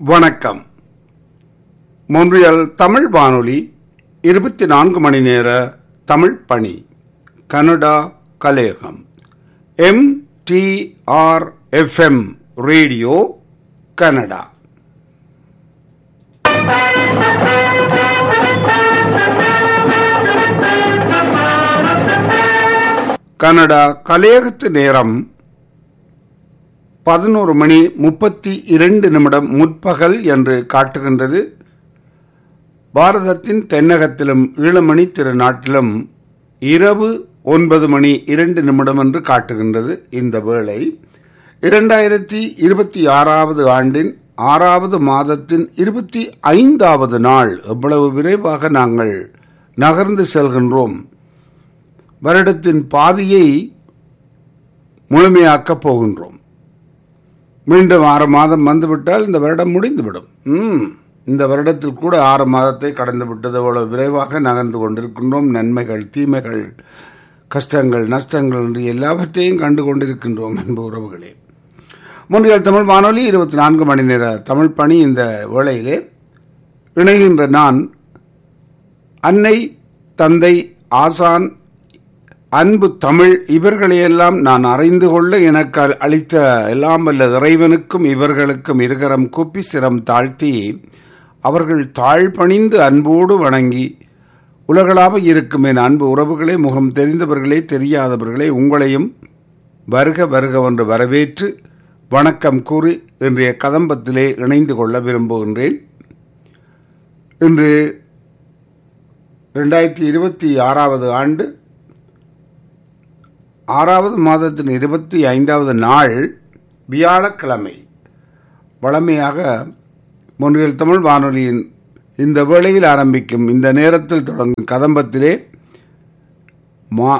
வணக்கம் மொன்றியல் தமிழ் வானொலி இருபத்தி நான்கு மணி நேர தமிழ் பணி கனடா கலையகம் M T R FM radio Canada Canada கலையகத்து நேரம் பதினோரு மணி முப்பத்தி இரண்டு நிமிடம் முற்பகல் என்று காட்டுகின்றது பாரதத்தின் தென்னகத்திலும் ஈழமணி திருநாட்டிலும் இரவு ஒன்பது மணி இரண்டு நிமிடம் என்று காட்டுகின்றது இந்த வேளை இரண்டாயிரத்தி இருபத்தி ஆறாவது ஆண்டின் ஆறாவது மாதத்தின் இருபத்தி ஐந்தாவது நாள் எவ்வளவு விரைவாக நாங்கள் நகர்ந்து செல்கின்றோம் வருடத்தின் பாதியை முழுமையாக்கப் போகின்றோம் மீண்டும் ஆறு மாதம் வந்துவிட்டால் இந்த வருடம் முடிந்துவிடும் ம் இந்த வருடத்தில் கூட ஆறு மாதத்தை கடந்து விட்டது அவ்வளவு விரைவாக நகர்ந்து கொண்டிருக்கின்றோம் நன்மைகள் தீமைகள் கஷ்டங்கள் நஷ்டங்கள் என்று எல்லாவற்றையும் கண்டு கொண்டிருக்கின்றோம் என்ப உறவுகளே முன்றியல் தமிழ் வானொலி இருபத்தி நான்கு மணி நேர தமிழ் பணி இந்த வேளையிலே இணைகின்ற நான் அன்னை தந்தை ஆசான் அன்பு தமிழ் இவர்களையெல்லாம் நான் அறிந்து கொள்ள எனக்கு அளித்த எல்லாம் வல்ல இறைவனுக்கும் இவர்களுக்கும் இருகரம் கூப்பி சிரம் தாழ்த்தி அவர்கள் தாழ்பணிந்து அன்போடு வணங்கி உலகளாக இருக்கும் என் அன்பு உறவுகளே முகம் தெரிந்தவர்களே தெரியாதவர்களே உங்களையும் வருக வருக என்று வரவேற்று வணக்கம் கூறி இன்றைய கதம்பத்திலே இணைந்து கொள்ள விரும்புகின்றேன் இன்று ரெண்டாயிரத்தி இருபத்தி ஆறாவது ஆண்டு ஆறாவது மாதத்தின் இருபத்தி ஐந்தாவது நாள் வியாழக்கிழமை வழமையாக முன்னில் தமிழ் வானொலியின் இந்த வேளையில் ஆரம்பிக்கும் இந்த நேரத்தில் தொடங்கும் கதம்பத்திலே மா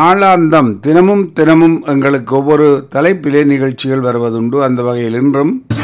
நாளாந்தம் தினமும் தினமும் எங்களுக்கு ஒவ்வொரு தலைப்பிலே நிகழ்ச்சிகள் வருவதுண்டு அந்த வகையில் இன்றும்